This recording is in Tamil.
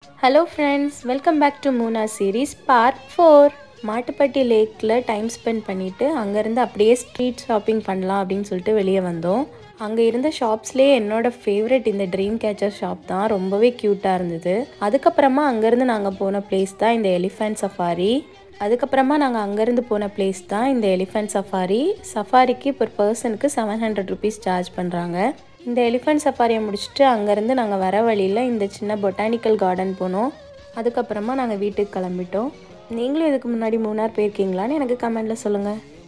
hello friends welcome back to Munnar series part four Mattupetty லேக்கில் டைம் ஸ்பெண்ட் பண்ணிவிட்டு அங்கேருந்து அப்படியே ஸ்ட்ரீட் ஷாப்பிங் பண்ணலாம் அப்படின்னு சொல்லிட்டு வெளியே வந்தோம் அங்கே இருந்த ஷாப்ஸ்லேயே என்னோடய ஃபேவரட் இந்த ட்ரீம் கேச்சர் ஷாப் தான் ரொம்பவே க்யூட்டாக இருந்தது அதுக்கப்புறமா அங்கேருந்து நாங்கள் போன பிளேஸ் தான் இந்த எலிஃபென்ட் சஃபாரி அதுக்கப்புறமா நாங்கள் அங்கேருந்து போன பிளேஸ் தான் இந்த எலிஃபென்ட் சஃபாரி சஃபாரிக்கு per பர்சனுக்கு செவன் ஹண்ட்ரட் ருபீஸ் சார்ஜ் பண்ணுறாங்க இந்த எலிஃபென்ட் சஃபாரியை முடிச்சுட்டு அங்கேருந்து நாங்கள் வர வழியில் இந்த சின்ன பொட்டானிக்கல் கார்டன் போனோம் அதுக்கப்புறமா நாங்கள் வீட்டுக்கு கிளம்பிட்டோம் நீங்களும் இதுக்கு முன்னாடி மூணார் போயிருக்கீங்களான்னு எனக்கு கமெண்டில் சொல்லுங்கள்